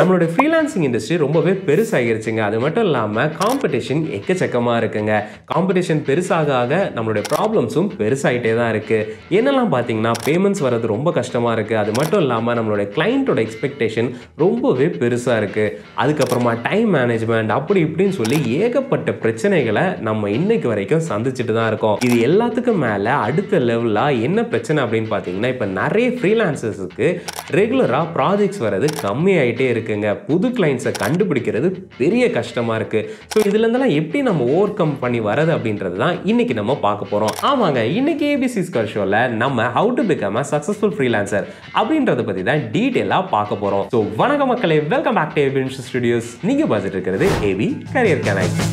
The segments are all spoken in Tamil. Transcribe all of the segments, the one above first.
நம்மளுடைய ஃப்ரீலான்சிங் இண்டஸ்ட்ரி ரொம்பவே பெருசாகிருச்சுங்க அது மட்டும் இல்லாமல் காம்படிஷன் எக்கச்சக்கமாக இருக்குங்க காம்படிஷன் பெருசாக ஆக நம்மளுடைய ப்ராப்ளம்ஸும் பெருசாகிட்டே தான் இருக்குது என்னெல்லாம் பார்த்தீங்கன்னா பேமெண்ட்ஸ் வர்றது ரொம்ப கஷ்டமாக இருக்குது அது மட்டும் இல்லாமல் நம்மளுடைய கிளைண்ட்டோட எக்ஸ்பெக்டேஷன் ரொம்பவே பெருசாக இருக்குது அதுக்கப்புறமா டைம் மேனேஜ்மெண்ட் அப்படி இப்படின்னு சொல்லி ஏகப்பட்ட பிரச்சனைகளை நம்ம இன்னைக்கு வரைக்கும் சந்திச்சுட்டு தான் இருக்கோம் இது எல்லாத்துக்கும் மேலே அடுத்த லெவலாக என்ன பிரச்சனை அப்படின்னு பார்த்தீங்கன்னா இப்போ நிறைய ஃப்ரீலான்சர்ஸுக்கு ரெகுலராக ப்ராஜெக்ட்ஸ் வர்றது கம்மியாயிட்டே இருக்குங்க புது கிளைண்ட்ஸை கண்டுபிடிக்கிறது பெரிய கஷ்டமாக இருக்குது ஸோ இதுலேருந்தெல்லாம் எப்படி நம்ம ஓவர் கம் பண்ணி வரது அப்படின்றது தான் இன்னைக்கு நம்ம பார்க்க போகிறோம் ஆமாங்க இன்னைக்கு ஏபிசி ஸ்கர் ஷோவில் நம்ம how to become a successful freelancer அப்படின்றத பற்றி தான் டீட்டெயிலாக பார்க்க போகிறோம் ஸோ வணக்கம் மக்களே welcome back to AB studios நீங்கள் பார்த்துட்டு இருக்கிறது ஏபி கரியர் கனெக்ட்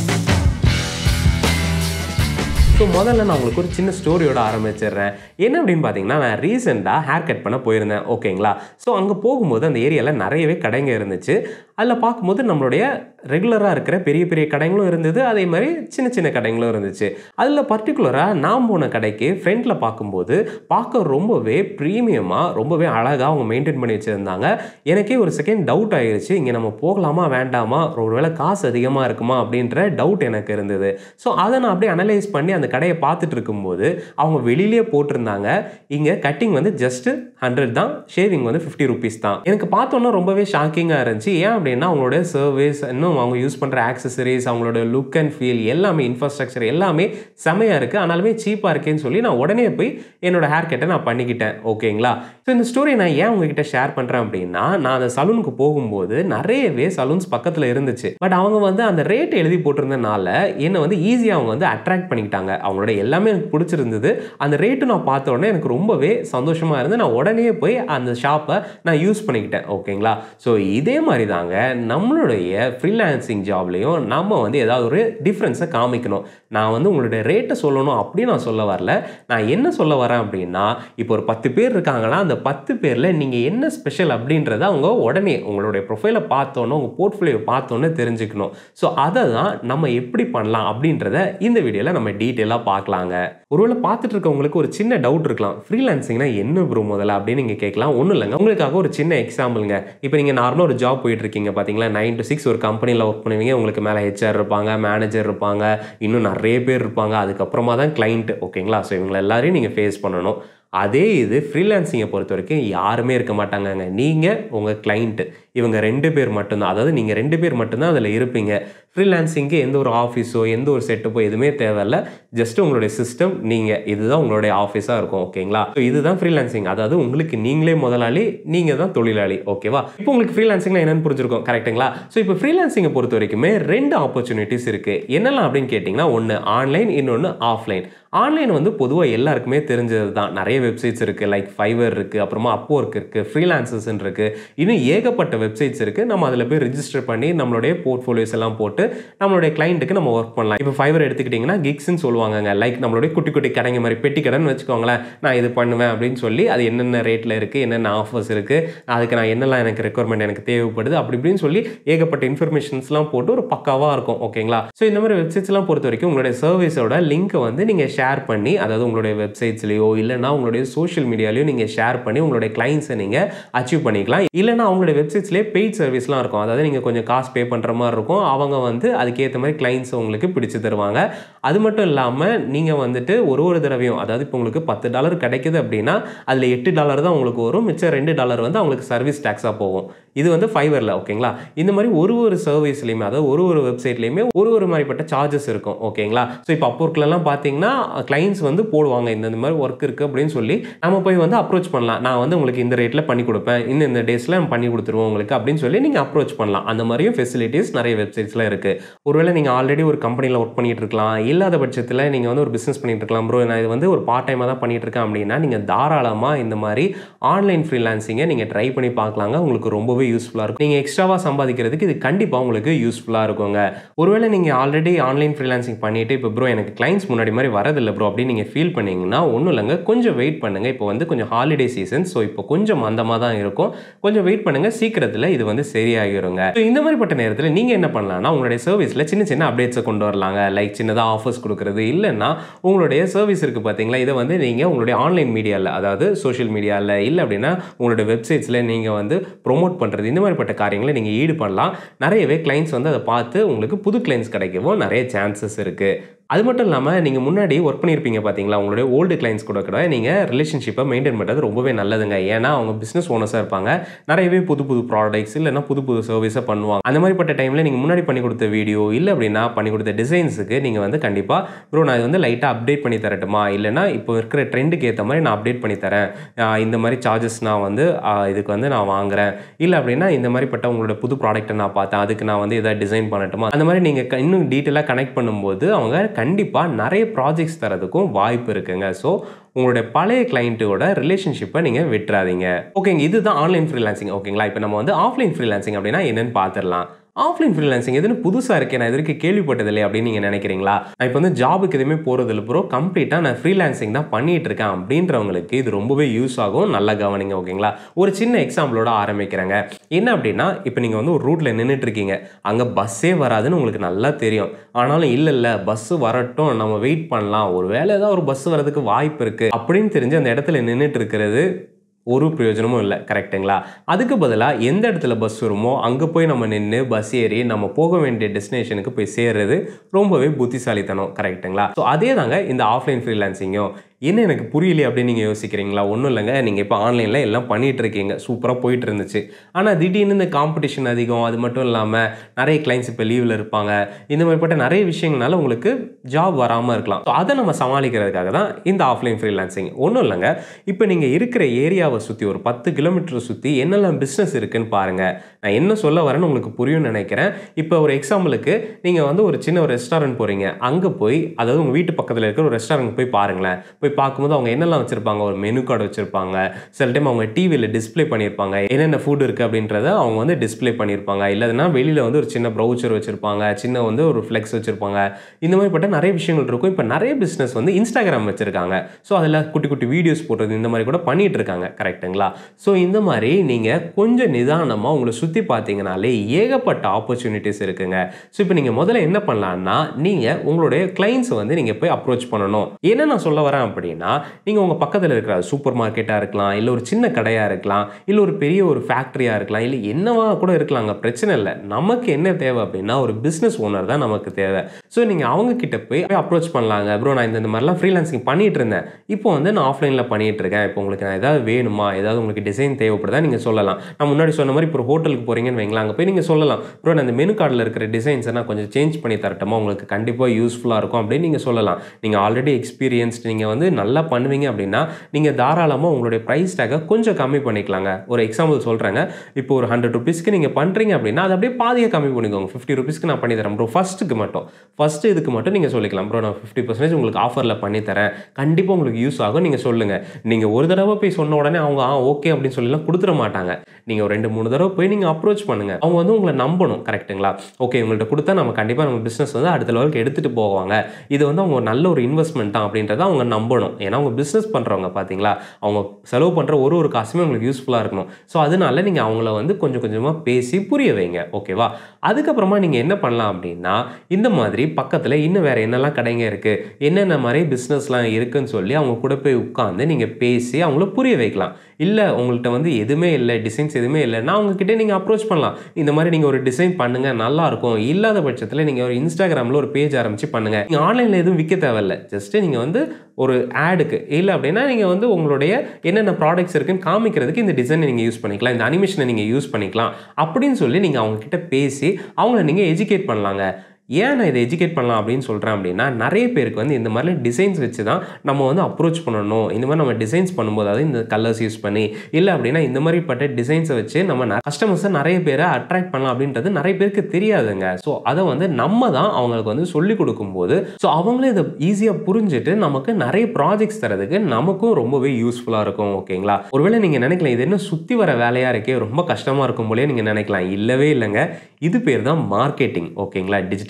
ஸோ முதல்ல நான் உங்களுக்கு ஒரு சின்ன ஸ்டோரியோட ஆரம்பிச்சிடுறேன் என்ன அப்படின்னு பார்த்தீங்கன்னா நான் ரீசெண்டாக ஹேர் கட் பண்ண போயிருந்தேன் ஓகேங்களா ஸோ அங்கே போகும்போது அந்த ஏரியாவில் நிறையவே கடைங்க இருந்துச்சு அதில் பார்க்கும்போது நம்மளுடைய ரெகுலராக இருக்கிற பெரிய பெரிய கடைங்களும் இருந்தது அதே மாதிரி சின்ன சின்ன கடைங்களும் இருந்துச்சு அதில் பர்டிகுலராக நான் போன கடைக்கு ஃப்ரண்ட்டில் பார்க்கும்போது பார்க்க ரொம்பவே ப்ரீமியமாக ரொம்பவே அழகாக அவங்க மெயின்டைன் பண்ணி வச்சுருந்தாங்க எனக்கே ஒரு செகண்ட் டவுட் ஆகிருச்சு இங்கே நம்ம போகலாமா வேண்டாமா ஒருவேளை காசு அதிகமாக இருக்குமா அப்படின்ற டவுட் எனக்கு இருந்தது ஸோ அதை நான் அப்படியே அனலைஸ் பண்ணி அந்த கடையை பார்த்துட்டு இருக்கும்போது அவங்க வெளியிலேயே போட்டிருந்தாங்க இங்கே கட்டிங் வந்து ஜஸ்ட் ஹண்ட்ரட் தான் ஷேவிங் வந்து ஃபிஃப்டி ருபீஸ் தான் எனக்கு பார்த்தோன்னா ரொம்பவே ஷாக்கிங்காக இருந்துச்சு ஏன் அப்படின்னா அவங்களோட சர்வீஸ் இன்னும் அவங்க யூஸ் பண்ணுற ஆக்சசரிஸ் அவங்களோட லுக் அண்ட் ஃபீல் எல்லாமே இன்ஃப்ராஸ்ட்ரக்சர் எல்லாமே செமையாக இருக்குது ஆனாலுமே சீப்பாக இருக்கேன்னு சொல்லி நான் உடனே போய் என்னோட ஹேர் கட்டை நான் பண்ணிக்கிட்டேன் ஓகேங்களா ஸோ இந்த ஸ்டோரி நான் ஏன் உங்ககிட்ட ஷேர் பண்ணுறேன் அப்படின்னா நான் அந்த சலூனுக்கு போகும்போது நிறையவே சலூன்ஸ் பக்கத்தில் இருந்துச்சு பட் அவங்க வந்து அந்த ரேட் எழுதி போட்டிருந்தனால என்னை வந்து ஈஸியாக அவங்க வந்து அட்ராக்ட் பண்ணிக்கிட்டாங்க அவங்களோட எல்லாமே எனக்கு பிடிச்சிருந்தது அந்த ரேட்டு நான் பார்த்த உடனே எனக்கு ரொம்பவே சந்தோஷமாக இருந்து நான் உடனே போய் அந்த ஷாப்பை நான் யூஸ் பண்ணிக்கிட்டேன் ஓகேங்களா ஸோ இதே மாதிரி தாங்க நம்மளுடைய ஃப்ரீலான்சிங் ஜாப்லேயும் நம்ம வந்து ஏதாவது ஒரு டிஃப்ரென்ஸை காமிக்கணும் நான் வந்து உங்களுடைய ரேட்டை சொல்லணும் அப்படி நான் சொல்ல வரல நான் என்ன சொல்ல வரேன் அப்படின்னா இப்போ ஒரு பத்து பேர் இருக்காங்கன்னா அந்த பத்து பேரில் நீங்கள் என்ன ஸ்பெஷல் அப்படின்றத அவங்க உடனே உங்களுடைய ப்ரொஃபைலை பார்த்தோன்னே உங்கள் போர்ட்ஃபோலியோ பார்த்தோன்னே தெரிஞ்சுக்கணும் ஸோ அதை தான் நம்ம எப்படி பண்ணலாம் அப்படின்றத இந்த வீடியோவில் நம்ம டீட்டெயிலாக பார்க்கலாங்க ஒருவேளை பார்த்துட்டு இருக்கவங்களுக்கு ஒரு சின்ன டவுட் இருக்கலாம் ஃப்ரீலான்சிங்னா என்ன ப்ரோ முதல்ல அப்படின்னு நீங்கள் கேட்கலாம் ஒன்றும் இல்லைங்க உங்களுக்காக ஒரு சின்ன எக்ஸாம்பிளுங்க இப்போ நீங்கள் நார்மலாக ஒரு ஜாப் போயிட்டு இருக்கீங்க பார்த்தீங்களா நைன் டு சிக்ஸ் ஒரு கம்பெனியில் ஒர்க் பண்ணுவீங்க உங்களுக்கு மேலே ஹெச்ஆர் இருப்பாங்க மேனேஜர் இருப்பாங்க இன்னும் நிறைய பேர் இருப்பாங்க அதுக்கப்புறமா தான் கிளைண்ட் ஓகேங்களா ஸோ இவங்களை எல்லாரையும் நீங்கள் ஃபேஸ் பண்ணணும் அதே இது ஃப்ரீலான்சிங்கை பொறுத்த வரைக்கும் யாருமே இருக்க மாட்டாங்கங்க நீங்கள் உங்கள் கிளைண்ட்டு இவங்க ரெண்டு பேர் மட்டும்தான் அதாவது நீங்கள் ரெண்டு பேர் மட்டும்தான் அதில் இருப்பீங்க ஃப்ரீலான்சிங்க்கு எந்த ஒரு ஆஃபீஸோ எந்த ஒரு செட்டப்போ எதுவுமே தேவையில்ல ஜஸ்ட் உங்களுடைய சிஸ்டம் நீங்கள் இதுதான் உங்களுடைய ஆஃபீஸாக இருக்கும் ஓகேங்களா ஸோ இதுதான் ஃப்ரீலான்சிங் அதாவது உங்களுக்கு நீங்களே முதலாளி நீங்கள் தான் தொழிலாளி ஓகேவா இப்போ உங்களுக்கு ஃப்ரீலான்சிங்னா என்னன்னு புரிஞ்சிருக்கும் கரெக்ட்டுங்களா ஸோ இப்போ ஃப்ரீலான்சிங்கை பொறுத்த வரைக்குமே ரெண்டு ஆப்பர்ச்சுனிட்டிஸ் இருக்குது என்னெல்லாம் அப்படின்னு கேட்டிங்கன்னா ஒன்று ஆன்லைன் இன்னொன்று ஆஃப்லைன் ஆன்லைன் வந்து பொதுவாக எல்லாருக்குமே தெரிஞ்சது தான் நிறைய வெப்சைட்ஸ் இருக்குது லைக் ஃபைவர் இருக்குது அப்புறமா அப்போர்க் இருக்குது ஃப்ரீலான்சர்ஸ்ன்னு இருக்குது இன்னும் ஏகப்பட்ட வெப்சைட்ஸ் இருக்குது நம்ம அதில் போய் ரிஜிஸ்டர் பண்ணி நம்மளுடைய போர்ட்ஃபோலியோஸ் எல்லாம் போட்டு நம்மளுடைய கிளைண்ட்டுக்கு நம்ம ஒர்க் பண்ணலாம் இப்போ ஃபைவர் எடுத்துக்கிட்டிங்கன்னா கிக்ஸ்ன்னு சொல்லுவாங்கங்க லைக் நம்மளுடைய குட்டி குட்டி கடைங்க மாதிரி பெட்டி கடைன்னு வச்சுக்கோங்களேன் நான் இது பண்ணுவேன் அப்படின்னு சொல்லி அது என்னென்ன ரேட்டில் இருக்குது என்னென்ன ஆஃபர்ஸ் இருக்குது அதுக்கு நான் என்னெல்லாம் எனக்கு ரெக்குவயர்மெண்ட் எனக்கு தேவைப்படுது அப்படி இப்படின்னு சொல்லி ஏகப்பட்ட இன்ஃபர்மேஷன்ஸ்லாம் போட்டு ஒரு பக்காவாக இருக்கும் ஓகேங்களா ஸோ இந்த மாதிரி வெப்சைட்ஸ்லாம் பொறுத்த வரைக்கும் உங்களுடைய சர்வீஸோட லிங்க்கை வந்து நீங்கள் ஷேர் பண்ணி அதாவது உங்களுடைய வெப்சைட்ஸ்லையோ இல்லைனா உங்களுடைய சோஷியல் மீடியாலையோ நீங்கள் ஷேர் பண்ணி உங்களுடைய கிளைண்ட்ஸை நீங்கள் அச்சீவ் பண்ணிக்கலாம் இல்லைனா அவங்களுடைய வெப்சைட்ஸ்லேயே பெய்ட் சர்வீஸ்லாம் இருக்கும் அதாவது நீங்கள் கொஞ்சம் காசு பே பண்ணுற மாதிரி இருக்கும் அவங்க வந்து அதுக்கேற்ற மாதிரி கிளைண்ட்ஸ் உங்களுக்கு பிடிச்சு தருவாங்க அது மட்டும் இல்லாமல் நீங்கள் வந்துட்டு ஒரு ஒரு தடவையும் அதாவது இப்போ உங்களுக்கு பத்து டாலர் கிடைக்குது அப்படின்னா அதில் எட்டு டாலர் தான் உங்களுக்கு வரும் மிச்சம் ரெண்டு டாலர் வந்து அவங்களுக்கு சர்வீஸ் டேக்ஸாக போகும் இது வந்து ஃபைவரில் ஓகேங்களா இந்த மாதிரி ஒரு ஒரு சர்வீஸ்லையுமே அதாவது ஒரு ஒரு வெப்சைட்லையுமே ஒரு ஒரு மாதிரிப்பட்ட சார்ஜஸ் இருக்கும் ஓகேங்களா ஸோ இப்போ அப்போர்க்லலாம் பார்த்தீங்கன்னா கிளைண்ட்ஸ் வந்து போடுவாங்க இந்த இந்த மாதிரி ஒர்க் இருக்குது அப்படின்னு சொல்லி நம்ம போய் வந்து அப்ரோச் பண்ணலாம் நான் வந்து உங்களுக்கு இந்த ரேட்டில் பண்ணி கொடுப்பேன் இந்த இந்த டேஸில் நம்ம பண்ணி கொடுத்துருவோம் உங்களுக்கு அப்படின்னு சொல்லி நீங்கள் அப்ரோச் பண்ணலாம் அந்த மாதிரியும் ஃபெசிலிட்டிஸ் நிறைய வெப்சைட்ஸில் இருக்குது ஒருவேளை நீங்கள் ஆல்ரெடி ஒரு கம்பெனியில் ஒர்க் பண்ணிட்டு இருக்கலாம் இல்லாத பட்சத்தில் நீங்கள் வந்து ஒரு பிஸ்னஸ் பண்ணிட்டு இருக்கலாம் ப்ரோ நான் இது வந்து ஒரு பார்ட் டைமாக தான் பண்ணிட்டு இருக்கேன் அப்படின்னா நீங்கள் தாராளமாக இந்த மாதிரி ஆன்லைன் ஃப்ரீலான்சிங்கை நீங்கள் ட்ரை பண்ணி பார்க்கலாங்க உங்களுக்கு ரொம்பவே யூஸ்ஃபுல்லாக இருக்கும் நீங்கள் எக்ஸ்ட்ராவாக சம்பாதிக்கிறதுக்கு இது கண்டிப்பாக உங்களுக்கு யூஸ்ஃபுல்லாக இருக்குங்க ஒருவேளை நீங்கள் ஆல்ரெடி ஆன்லைன் ஃப்ரீலான்சிங் பண்ணிட்டு இப்போ ப்ரோ எனக்கு கிளைண்ட்ஸ் முன்னாடி மாதிரி வரதில்லை ப்ரோ அப்படின்னு நீங்கள் ஃபீல் பண்ணீங்கன்னா ஒன்றும் இல்லைங்க கொஞ்சம் வெயிட் பண்ணுங்கள் இப்போ வந்து கொஞ்சம் ஹாலிடே சீசன் ஸோ இப்போ கொஞ்சம் மந்தமாக தான் இருக்கும் கொஞ்சம் வெயிட் பண்ணுங்கள் சீக்கிரத்தில் நிமிடத்தில் இது வந்து சரியாகிருங்க ஸோ இந்த மாதிரிப்பட்ட நேரத்தில் நீங்கள் என்ன பண்ணலாம்னா உங்களுடைய சர்வீஸில் சின்ன சின்ன அப்டேட்ஸை கொண்டு வரலாங்க லைக் சின்னதாக ஆஃபர்ஸ் கொடுக்குறது இல்லைன்னா உங்களுடைய சர்வீஸ் இருக்குது பார்த்தீங்களா இதை வந்து நீங்கள் உங்களுடைய ஆன்லைன் மீடியாவில் அதாவது சோஷியல் மீடியாவில் இல்லை அப்படின்னா உங்களுடைய வெப்சைட்ஸில் நீங்கள் வந்து ப்ரொமோட் பண்ணுறது இந்த மாதிரிப்பட்ட காரியங்களை நீங்கள் ஈடுபடலாம் நிறையவே கிளைண்ட்ஸ் வந்து அதை பார்த்து உங்களுக்கு புது கிளைண்ட்ஸ் கிடைக்கவும் நிறைய சான்சஸ் இருக்குது அது மட்டும் இல்லாமல் நீங்கள் முன்னாடி ஒர்க் பண்ணியிருப்பீங்க பார்த்தீங்களா உங்களுடைய ஓல்டு கிளைண்ட்ஸ் கூட கூட நீங்கள் ரிலேஷன்ஷிப்பை மெயின்டைன் பண்ணுறது ரொம்பவே நல்லதுங்க ஏன்னா அவங்க பிஸ்னஸ் ஓனர்ஸாக இருப்பாங்க நிறையவே புது புது ப்ராடக்ட்ஸ் இல்லைன்னா புது புது சர்வீஸை பண்ணுவாங்க அந்த மாதிரிப்பட்ட டைமில் நீங்கள் முன்னாடி பண்ணி கொடுத்த வீடியோ இல்லை அப்படின்னா பண்ணி கொடுத்த டிசைன்ஸுக்கு நீங்கள் வந்து கண்டிப்பாக ப்ரோ நான் இது வந்து லைட்டாக அப்டேட் பண்ணி தரட்டுமா இல்லைன்னா இப்போ இருக்கிற ட்ரெண்டுக்கு ஏற்ற மாதிரி நான் அப்டேட் பண்ணி தரேன் ஆஹ் இந்த மாதிரி சார்ஜஸ் நான் வந்து ஆஹ் இதுக்கு வந்து நான் வாங்குறேன் இல்லை அப்படின்னா இந்த மாதிரிப்பட்ட உங்களோட புது ப்ராடக்ட்டை நான் பார்த்தேன் அதுக்கு நான் வந்து எதாவது டிசைன் பண்ணட்டுமா அந்த மாதிரி நீங்கள் இன்னும் டீட்டெயிலாக கனெக்ட் பண்ணும்போது அவங்க கண்டிப்பாக நிறைய ப்ராஜெக்ட்ஸ் தரதுக்கும் வாய்ப்பு இருக்குங்க ஸோ உங்களுடைய பழைய கிளைண்ட்டோட ரிலேஷன்ஷிப்பை நீங்கள் விட்டுறாதீங்க ஓகேங்க இதுதான் ஆன்லைன் ஃப்ரீலான்சிங் ஓகேங்களா இப்போ நம்ம வந்து ஆஃப்லைன் ஃப்ரீலான்சிங் அப்படின்னா என்னன்னு பார்த்துடலாம் ஆஃப்லைன் ஃப்ரீலான்சிங் எதுன்னு புதுசாக இருக்கேன் நான் இது வரைக்கும் கேள்விப்பட்டதில்லை அப்படின்னு நீங்கள் நினைக்கிறீங்களா நான் இப்போ வந்து ஜாபுக்கு எதுவுமே போகிறதில்ல ப்ரோ கம்ப்ளீட்டாக நான் ஃப்ரீலான்சிங் தான் பண்ணிட்டு இருக்கேன் அப்படின்றவங்களுக்கு இது ரொம்பவே யூஸ் ஆகும் நல்லா கவனிங்க ஓகேங்களா ஒரு சின்ன எக்ஸாம்பிளோட ஆரம்பிக்கிறேங்க என்ன அப்படின்னா இப்போ நீங்கள் வந்து ஒரு ரூட்டில் நின்றுட்டு இருக்கீங்க அங்கே பஸ்ஸே வராதுன்னு உங்களுக்கு நல்லா தெரியும் ஆனாலும் இல்லை இல்லை பஸ்ஸு வரட்டும் நம்ம வெயிட் பண்ணலாம் ஒரு வேலை ஏதாவது ஒரு பஸ் வரதுக்கு வாய்ப்பு இருக்குது அப்படின்னு தெரிஞ்சு அந்த இடத்துல நின்றுட்டு இருக்கிறது ஒரு பிரயோஜனமும் இல்லை கரெக்ட்டுங்களா அதுக்கு பதிலாக எந்த இடத்துல பஸ் வருமோ அங்கே போய் நம்ம நின்று பஸ் ஏறி நம்ம போக வேண்டிய டெஸ்டினேஷனுக்கு போய் சேர்றது ரொம்பவே புத்திசாலித்தனம் கரெக்ட்டுங்களா ஸோ அதே தாங்க இந்த ஆஃப்லைன் ஃப்ரீலான்சிங்கும் என்ன எனக்கு புரியலையே அப்படின்னு நீங்கள் யோசிக்கிறீங்களா ஒன்றும் இல்லைங்க நீங்கள் இப்போ ஆன்லைனில் எல்லாம் பண்ணிட்டு இருக்கீங்க சூப்பராக போயிட்டு இருந்துச்சு ஆனால் திடீர்னு இந்த காம்படிஷன் அதிகம் அது மட்டும் இல்லாமல் நிறைய கிளைண்ட்ஸ் இப்போ லீவில் இருப்பாங்க இந்த மாதிரிப்பட்ட நிறைய விஷயங்களால உங்களுக்கு ஜாப் வராமல் இருக்கலாம் ஸோ அதை நம்ம சமாளிக்கிறதுக்காக தான் இந்த ஆஃப்லைன் ஃப்ரீலான்சிங் ஒன்றும் இல்லைங்க இப்போ நீங்கள் இருக்கிற ஏரியாவை சுற்றி ஒரு பத்து கிலோமீட்டர் சுற்றி என்னெல்லாம் பிஸ்னஸ் இருக்குன்னு பாருங்கள் நான் என்ன சொல்ல வரேன்னு உங்களுக்கு புரியும்னு நினைக்கிறேன் இப்போ ஒரு எக்ஸாம்பிளுக்கு நீங்கள் வந்து ஒரு சின்ன ஒரு ரெஸ்டாரண்ட் போகிறீங்க அங்கே போய் அதாவது உங்கள் வீட்டு பக்கத்தில் இருக்கிற ஒரு ரெஸ்டாரண்ட் போய் பாருங்களேன் போய் பார்க்கும்போது அவங்க என்னெல்லாம் வச்சுருப்பாங்க ஒரு மெனு கார்டு வச்சுருப்பாங்க சில டைம் அவங்க டிவியில் டிஸ்ப்ளே பண்ணியிருப்பாங்க என்னென்ன ஃபுட் இருக்குது அப்படின்றத அவங்க வந்து டிஸ்ப்ளே பண்ணியிருப்பாங்க இல்லைன்னா வெளியில் வந்து ஒரு சின்ன ப்ரௌச்சர் வச்சுருப்பாங்க சின்ன வந்து ஒரு ஃப்ளெக்ஸ் வச்சுருப்பாங்க இந்த மாதிரிப்பட்ட நிறைய விஷயங்கள் இருக்கும் இப்போ நிறைய பிஸ்னஸ் வந்து இன்ஸ்டாகிராம் வச்சுருக்காங்க ஸோ அதில் குட்டி குட்டி வீடியோஸ் போடுறது இந்த மாதிரி கூட பண்ணிட்டு இருக்காங்க கரெக்ட்டுங்களா ஸோ இந்த மாதிரி நீங்கள் கொஞ்சம் நிதானமாக உங்களை சுற்றி பார்த்தீங்கனாலே ஏகப்பட்ட ஆப்பர்ச்சுனிட்டிஸ் இருக்குங்க ஸோ இப்போ நீங்கள் முதல்ல என்ன பண்ணலான்னா நீங்கள் உங்களுடைய கிளைண்ட்ஸை வந்து நீங்கள் போய் அப்ரோச் பண்ணணும் என்ன நான் சொல்ல வரேன் அப்படின்னா நீங்கள் உங்கள் பக்கத்தில் இருக்கிற சூப்பர் மார்க்கெட்டாக இருக்கலாம் இல்லை ஒரு சின்ன கடையாக இருக்கலாம் இல்லை ஒரு பெரிய ஒரு ஃபேக்ட்ரியாக இருக்கலாம் இல்லை என்னவா கூட இருக்கலாங்க பிரச்சனை இல்லை நமக்கு என்ன தேவை அப்படின்னா ஒரு பிஸ்னஸ் ஓனர் தான் நமக்கு தேவை ஸோ நீங்கள் அவங்க கிட்ட போய் அப்ரோச் பண்ணலாங்க ப்ரோ நான் இந்த இந்த மாதிரிலாம் ஃப்ரீலான்சிங் பண்ணிட்டு இருந்தேன் இப்போ வந்து நான் ஆஃப்லைனில் பண்ணிட்டு இருக்கேன் இப்போ உங்களுக்கு நான் ஏதாவது வேணுமா ஏதாவது உங்களுக்கு டிசைன் தேவைப்படுதா நீங்கள் சொல்லலாம் நான் முன்னாடி சொன்ன மாதிரி இப்போ ஒரு ஹோட்டலுக்கு போகிறீங்கன்னு வைங்களா அங்கே போய் நீங்கள் சொல்லலாம் ப்ரோ நான் இந்த மெனு கார்டில் இருக்கிற டிசைன்ஸை நான் கொஞ்சம் சேஞ்ச் பண்ணி தரட்டுமா உங்களுக்கு கண்டிப்பாக யூஸ்ஃபுல்லாக இருக்கும் அப்படின்னு நீங்கள் சொல்லலாம் நீங்கள் ஆல்ரெடி எக்ஸ்பீரியன்ஸ்ட் நீங்கள் வந்து நல்லா பண்ணுவீங்க அப்படின்னா நீங்கள் தாராளமாக உங்களுடைய ப்ரைஸ் டேக்கை கொஞ்சம் கம்மி பண்ணிக்கலாங்க ஒரு எக்ஸாம்பிள் சொல்கிறேங்க இப்போ ஒரு ஹண்ட்ரட் ருபீஸ்க்கு நீங்கள் பண்ணுறீங்க அப்படின்னா அதை அப்படியே பாதியாக கம்மி பண்ணிக்கோங்க ஃபிஃப்டி ருபீஸ்க்கு நான் பண்ணி தரேன் ப்ரோ ஃபஸ்ட்டுக்கு மட்டும் ஃபஸ்ட்டு இதுக்கு மட்டும் நீங்கள் சொல்லிக்கலாம் ப்ரோ நான் ஃபிஃப்டி பர்சன்டேஜ் உங்களுக்கு ஆஃபரில் பண்ணி தரேன் கண்டிப்பாக உங்களுக்கு யூஸ் ஆகும் நீங்கள் சொல்லுங்கள் நீங்கள் ஒரு தடவை போய் சொன்ன உடனே அவங்க ஆ ஓகே அப்படின்னு சொல்லிலாம் கொடுத்துட மாட்டாங்க நீங்கள் ஒரு ரெண்டு மூணு தடவை போய் நீங்கள் அப்ரோச் பண்ணுங்கள் அவங்க வந்து உங்களை நம்பணும் கரெக்ட்டுங்களா ஓகே உங்கள்கிட்ட கொடுத்தா நம்ம கண்டிப்பாக நம்ம பிஸ்னஸ் வந்து அடுத்த லெவலுக்கு எடுத்துகிட்டு போவாங்க இது வந்து அவங்க ஒரு நல்ல ஒரு இன்வெஸ்ட்மெண்ட் தான் அப்படின்றத அவங்க நம்பணும் ஏன்னா அவங்க பிஸ்னஸ் பண்ணுறவங்க பார்த்தீங்களா அவங்க செலவு பண்ணுற ஒரு ஒரு காசுமே உங்களுக்கு யூஸ்ஃபுல்லாக இருக்கணும் ஸோ அதனால நீங்கள் அவங்கள வந்து கொஞ்சம் கொஞ்சமாக பேசி புரிய வைங்க ஓகேவா அதுக்கப்புறமா நீங்கள் என்ன பண்ணலாம் அப்படின்னா இந்த மாதிரி பக்கத்தில் இன்னும் வேறு என்னெல்லாம் கடைங்க இருக்குது என்னென்ன மாதிரி பிஸ்னஸ்லாம் இருக்குன்னு சொல்லி அவங்க கூட போய் உட்காந்து நீங்கள் பேசி அவங்கள புரிய வைக்கலாம் இல்லை உங்கள்கிட்ட வந்து எதுவுமே இல்லை டிசைன்ஸ் எதுவுமே இல்லைன்னா அவங்கக்கிட்ட நீங்கள் அப்ரோச் பண்ணலாம் இந்த மாதிரி நீங்கள் ஒரு டிசைன் பண்ணுங்கள் நல்லாயிருக்கும் இல்லாத பட்சத்தில் நீங்கள் ஒரு இன்ஸ்டாகிராமில் ஒரு பேஜ் ஆரம்பித்து பண்ணுங்கள் நீங்கள் ஆன்லைனில் எதுவும் விற்க தேவையில்ல ஜஸ்ட்டு நீங்கள் வந்து ஒரு ஆடுக்கு இல்லை அப்படின்னா நீங்கள் வந்து உங்களுடைய என்னென்ன ப்ராடக்ட்ஸ் இருக்குன்னு காமிக்கிறதுக்கு இந்த டிசைனை நீங்கள் யூஸ் பண்ணிக்கலாம் இந்த அனிமேஷனை நீங்கள் யூஸ் பண்ணிக்கலாம் அப்படின்னு சொல்லி நீங்கள் அவங்கக்கிட்ட பேசி அவங்கள நீங்கள் எஜுகேட் பண்ணலாங்க ஏன் நான் இதை எஜுகேட் பண்ணலாம் அப்படின்னு சொல்கிறேன் அப்படின்னா நிறைய பேருக்கு வந்து இந்த மாதிரி டிசைன்ஸ் வச்சு தான் நம்ம வந்து அப்ரோச் பண்ணணும் இந்த மாதிரி நம்ம டிசைன்ஸ் பண்ணும்போது அதாவது இந்த கலர்ஸ் யூஸ் பண்ணி இல்லை அப்படின்னா இந்த மாதிரிப்பட்ட டிசைன்ஸை வச்சு நம்ம கஸ்டமர்ஸை நிறைய பேரை அட்ராக்ட் பண்ணலாம் அப்படின்றது நிறைய பேருக்கு தெரியாதுங்க ஸோ அதை வந்து நம்ம தான் அவங்களுக்கு வந்து சொல்லி கொடுக்கும்போது ஸோ அவங்களே இதை ஈஸியாக புரிஞ்சுட்டு நமக்கு நிறைய ப்ராஜெக்ட்ஸ் தரதுக்கு நமக்கும் ரொம்பவே யூஸ்ஃபுல்லாக இருக்கும் ஓகேங்களா ஒருவேளை நீங்கள் நினைக்கலாம் இது என்ன சுற்றி வர வேலையாக இருக்கே ரொம்ப கஷ்டமாக இருக்கும் போலே நீங்கள் நினைக்கலாம் இல்லவே இல்லைங்க இது பேர் தான் மார்க்கெட்டிங் ஓகேங்களா டிஜிட்டல்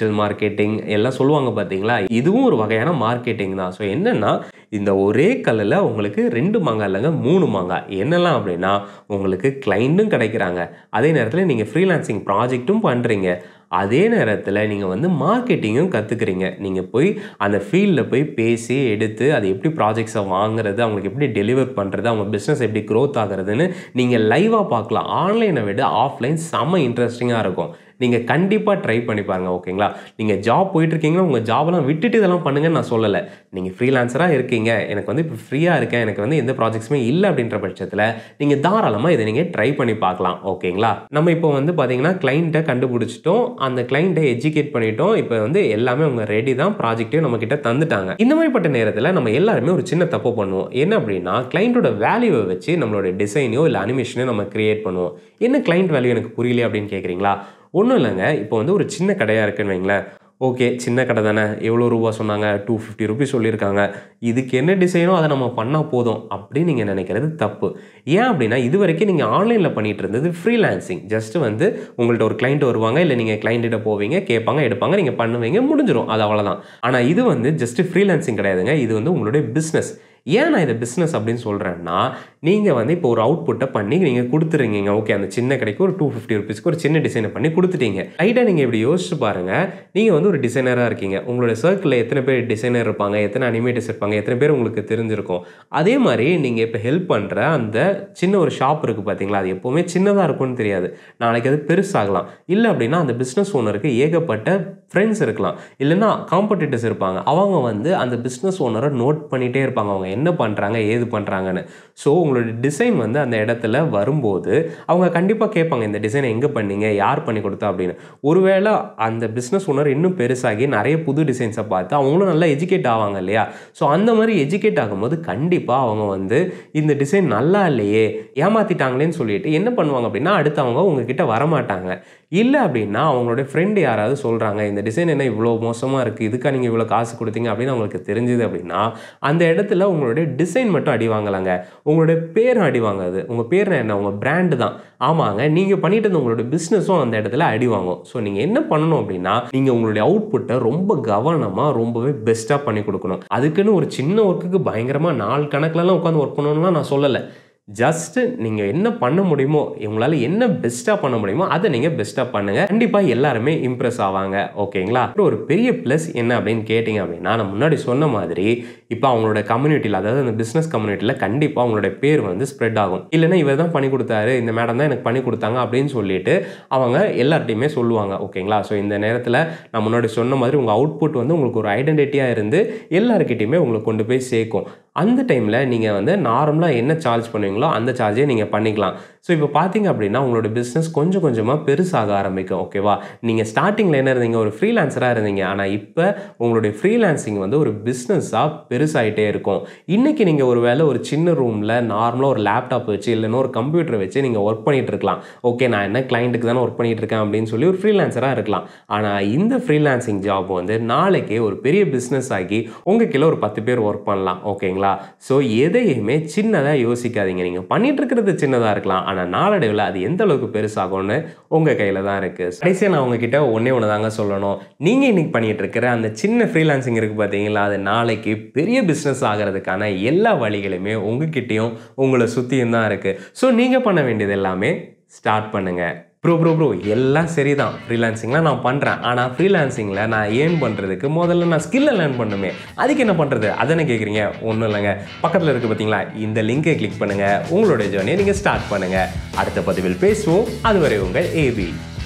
டிஜிட்டல் மார்க்கெட்டிங் எல்லாம் சொல்லுவாங்க பார்த்தீங்களா இதுவும் ஒரு வகையான மார்க்கெட்டிங் தான் ஸோ என்னென்னா இந்த ஒரே கல்லில் உங்களுக்கு ரெண்டு மாங்காய் இல்லைங்க மூணு மாங்காய் என்னெல்லாம் அப்படின்னா உங்களுக்கு கிளைண்ட்டும் கிடைக்கிறாங்க அதே நேரத்தில் நீங்கள் ஃப்ரீலான்சிங் ப்ராஜெக்ட்டும் பண்ணுறீங்க அதே நேரத்தில் நீங்கள் வந்து மார்க்கெட்டிங்கும் கற்றுக்குறீங்க நீங்கள் போய் அந்த ஃபீல்டில் போய் பேசி எடுத்து அது எப்படி ப்ராஜெக்ட்ஸை வாங்குறது அவங்களுக்கு எப்படி டெலிவர் பண்ணுறது அவங்க பிஸ்னஸ் எப்படி க்ரோத் ஆகுறதுன்னு நீங்கள் லைவாக பார்க்கலாம் ஆன்லைனை விட ஆஃப்லைன் செம்ம இன்ட்ரெஸ்டிங்காக இருக்கும் நீங்கள் கண்டிப்பாக ட்ரை பண்ணி பாருங்கள் ஓகேங்களா நீங்கள் ஜாப் போயிட்டுருக்கீங்கன்னா உங்கள் ஜாபெல்லாம் விட்டுட்டு இதெல்லாம் பண்ணுங்கன்னு நான் சொல்லலை நீங்கள் ஃப்ரீலான்சராக இருக்கீங்க எனக்கு வந்து இப்போ ஃப்ரீயாக இருக்கேன் எனக்கு வந்து எந்த ப்ராஜெக்ட்ஸுமே இல்லை அப்படின்ற பட்சத்தில் நீங்கள் தாராளமாக இதை நீங்கள் ட்ரை பண்ணி பார்க்கலாம் ஓகேங்களா நம்ம இப்போ வந்து பார்த்தீங்கன்னா கிளைண்ட்டை கண்டுபிடிச்சிட்டோம் அந்த கிளைண்ட்டை எஜுகேட் பண்ணிட்டோம் இப்போ வந்து எல்லாமே அவங்க ரெடி தான் ப்ராஜெக்ட்டையும் நம்ம கிட்ட தந்துட்டாங்க இந்த மாதிரிப்பட்ட நேரத்தில் நம்ம எல்லாருமே ஒரு சின்ன தப்பு பண்ணுவோம் என்ன அப்படின்னா கிளைண்ட்டோட வேல்யூவை வச்சு நம்மளோட டிசைனையோ இல்லை அனிமேஷனையோ நம்ம கிரியேட் பண்ணுவோம் என்ன கிளைண்ட் வேல்யூ எனக்கு புரியல அப்படின்னு கேட்குறீங்களா ஒன்றும் இல்லைங்க இப்போ வந்து ஒரு சின்ன கடையாக இருக்குன்னு வைங்களேன் ஓகே சின்ன கடை தானே எவ்வளோ ரூபா சொன்னாங்க டூ ஃபிஃப்டி ருபீஸ் சொல்லியிருக்காங்க இதுக்கு என்ன டிசைனோ அதை நம்ம பண்ணால் போதும் அப்படின்னு நீங்கள் நினைக்கிறது தப்பு ஏன் அப்படின்னா இது வரைக்கும் நீங்கள் ஆன்லைனில் பண்ணிட்டு இருந்தது ஃப்ரீலான்சிங் ஜஸ்ட் வந்து உங்கள்ட்ட ஒரு கிளைண்ட் வருவாங்க இல்லை நீங்கள் கிளைண்ட்டிட்ட போவீங்க கேட்பாங்க எடுப்பாங்க நீங்கள் பண்ணுவீங்க முடிஞ்சிடும் அது அவ்வளோதான் ஆனால் இது வந்து ஜஸ்ட் ஃப்ரீலான்சிங் கிடையாதுங்க இது வந்து உங்களுடைய பிஸ்னஸ் ஏன் நான் இதை பிஸ்னஸ் அப்படின்னு சொல்கிறேன்னா நீங்கள் வந்து இப்போ ஒரு அவுட்புட்டை பண்ணி நீங்கள் கொடுத்துருங்க ஓகே அந்த சின்ன கடைக்கு ஒரு டூ ஃபிஃப்டி ருபீஸ்க்கு ஒரு சின்ன டிசைனை பண்ணி கொடுத்துட்டீங்க ரைட்டாக நீங்கள் இப்படி யோசிச்சு பாருங்கள் நீங்கள் வந்து ஒரு டிசைனராக இருக்கீங்க உங்களோட சர்க்கிளில் எத்தனை பேர் டிசைனர் இருப்பாங்க எத்தனை அனிமேட்டர்ஸ் இருப்பாங்க எத்தனை பேர் உங்களுக்கு தெரிஞ்சிருக்கும் அதே மாதிரி நீங்கள் இப்போ ஹெல்ப் பண்ணுற அந்த சின்ன ஒரு ஷாப் இருக்குது பார்த்தீங்களா அது எப்போவுமே சின்னதாக இருக்கும்னு தெரியாது நாளைக்கு அது பெருசாகலாம் இல்லை அப்படின்னா அந்த பிஸ்னஸ் ஓனருக்கு ஏகப்பட்ட ஃப்ரெண்ட்ஸ் இருக்கலாம் இல்லைன்னா காம்படிட்டர்ஸ் இருப்பாங்க அவங்க வந்து அந்த பிஸ்னஸ் ஓனரை நோட் பண்ணிகிட்டே இருப்பாங்க அவங்க என்ன பண்ணுறாங்க ஏது பண்ணுறாங்கன்னு ஸோ உங்களோட டிசைன் வந்து அந்த இடத்துல வரும்போது அவங்க கண்டிப்பாக கேட்பாங்க இந்த டிசைனை எங்கே பண்ணீங்க யார் பண்ணி கொடுத்தா அப்படின்னு ஒருவேளை அந்த பிஸ்னஸ் ஓனர் இன்னும் பெருசாகி நிறைய புது டிசைன்ஸை பார்த்து அவங்களும் நல்லா எஜுகேட் ஆவாங்க இல்லையா ஸோ அந்த மாதிரி எஜுகேட் ஆகும்போது கண்டிப்பாக அவங்க வந்து இந்த டிசைன் நல்லா இல்லையே ஏமாற்றிட்டாங்களேன்னு சொல்லிட்டு என்ன பண்ணுவாங்க அப்படின்னா அடுத்து அவங்க உங்ககிட்ட வரமாட்டாங்க இல்லை அப்படின்னா அவங்களுடைய ஃப்ரெண்டு யாராவது சொல்கிறாங்க இந்த டிசைன் என்ன இவ்வளோ மோசமாக இருக்குது இதுக்காக நீங்கள் இவ்வளோ காசு கொடுத்தீங்க அப்படின்னு அவங்களுக்கு தெரிஞ்சுது அப்படின்னா அந்த இடத்துல உங்களுடைய டிசைன் மட்டும் அடி வாங்கலாங்க உங்களுடைய பேர் அடி வாங்காது உங்கள் பேர் என்ன உங்கள் பிராண்டு தான் ஆமாங்க நீங்கள் பண்ணிட்டு இருந்த உங்களுடைய பிஸ்னஸும் அந்த இடத்துல அடி வாங்கும் ஸோ நீங்கள் என்ன பண்ணணும் அப்படின்னா நீங்கள் உங்களுடைய அவுட்புட்டை ரொம்ப கவனமாக ரொம்பவே பெஸ்ட்டாக பண்ணி கொடுக்கணும் அதுக்குன்னு ஒரு சின்ன ஒர்க்குக்கு பயங்கரமாக நாள் கணக்கிலலாம் உட்காந்து ஒர்க் பண்ணணும்லாம் நான் சொல்லலை ஜஸ்ட்டு நீங்கள் என்ன பண்ண முடியுமோ உங்களால் என்ன பெஸ்ட்டாக பண்ண முடியுமோ அதை நீங்கள் பெஸ்ட்டாக பண்ணுங்கள் கண்டிப்பாக எல்லாருமே இம்ப்ரெஸ் ஆவாங்க ஓகேங்களா அப்புறம் ஒரு பெரிய ப்ளஸ் என்ன அப்படின்னு கேட்டிங்க அப்படின்னா நான் முன்னாடி சொன்ன மாதிரி இப்போ அவங்களோட கம்யூனிட்டியில் அதாவது அந்த பிஸ்னஸ் கம்யூனிட்டியில் கண்டிப்பாக அவங்களோட பேர் வந்து ஸ்ப்ரெட் ஆகும் இல்லைன்னா இவர் தான் பண்ணி கொடுத்தாரு இந்த மேடம் தான் எனக்கு பண்ணி கொடுத்தாங்க அப்படின்னு சொல்லிட்டு அவங்க எல்லார்ட்டையுமே சொல்லுவாங்க ஓகேங்களா ஸோ இந்த நேரத்தில் நான் முன்னாடி சொன்ன மாதிரி உங்கள் அவுட்புட் வந்து உங்களுக்கு ஒரு ஐடென்டிட்டியாக இருந்து எல்லாருக்கிட்டையுமே உங்களுக்கு கொண்டு போய் சேர்க்கும் அந்த டைமில் நீங்கள் வந்து நார்மலாக என்ன சார்ஜ் பண்ணுவீங்களோ அந்த சார்ஜே நீங்கள் பண்ணிக்கலாம் ஸோ இப்போ பார்த்தீங்க அப்படின்னா உங்களோட பிஸ்னஸ் கொஞ்சம் கொஞ்சமாக பெருசாக ஆரம்பிக்கும் ஓகேவா நீங்கள் ஸ்டார்டிங்கில் என்ன இருந்தீங்க ஒரு ஃப்ரீலான்சராக இருந்தீங்க ஆனால் இப்போ உங்களுடைய ஃப்ரீலான்சிங் வந்து ஒரு பிஸ்னஸாக பெருசாகிட்டே இருக்கும் இன்றைக்கி நீங்கள் ஒரு வேளை ஒரு சின்ன ரூமில் நார்மலாக ஒரு லேப்டாப் வச்சு இல்லைன்னா ஒரு கம்ப்யூட்டர் வச்சு நீங்கள் ஒர்க் பண்ணிகிட்டு இருக்கலாம் ஓகே நான் என்ன கிளைண்ட்டுக்கு தானே ஒர்க் பண்ணிகிட்டு இருக்கேன் அப்படின்னு சொல்லி ஒரு ஃப்ரீலான்சராக இருக்கலாம் ஆனால் இந்த ஃப்ரீலான்சிங் ஜாப் வந்து நாளைக்கே ஒரு பெரிய பிஸ்னஸ் ஆகி உங்கள் கீழே ஒரு பத்து பேர் ஒர்க் பண்ணலாம் ஓகேங்களா ஸோ எதையுமே சின்னதாக யோசிக்காதீங்க நீங்கள் பண்ணிட்டு இருக்கிறது சின்னதாக இருக்கலாம் ஆனால் நாளடைவில் அது எந்த அளவுக்கு பெருசாகும்னு உங்கள் கையில் தான் இருக்குது கடைசியாக நான் உங்ககிட்ட ஒன்றே ஒன்று தாங்க சொல்லணும் நீங்கள் இன்னைக்கு பண்ணிட்டு இருக்கிற அந்த சின்ன ஃப்ரீலான்சிங் இருக்குது பார்த்தீங்களா அது நாளைக்கு பெரிய பிஸ்னஸ் ஆகிறதுக்கான எல்லா வழிகளுமே உங்ககிட்டயும் உங்களை சுற்றியும் தான் இருக்குது ஸோ நீங்கள் பண்ண வேண்டியது எல்லாமே ஸ்டார்ட் பண்ணுங்கள் ப்ரோ ப்ரோ ப்ரோ எல்லாம் சரிதான் ஃப்ரீலான்சிங்லாம் நான் பண்ணுறேன் ஆனால் ஃப்ரீலான்சிங்கில் நான் ஏர்ன் பண்ணுறதுக்கு முதல்ல நான் ஸ்கில்லை லேர்ன் பண்ணுமே அதுக்கு என்ன பண்ணுறது அதை கேட்குறீங்க ஒன்றும் இல்லைங்க பக்கத்தில் இருக்குது பார்த்தீங்களா இந்த லிங்கை கிளிக் பண்ணுங்கள் உங்களுடைய ஜேர்னியை நீங்கள் ஸ்டார்ட் பண்ணுங்கள் அடுத்த பதிவில் பேசுவோம் அதுவரை உங்கள் ஏபி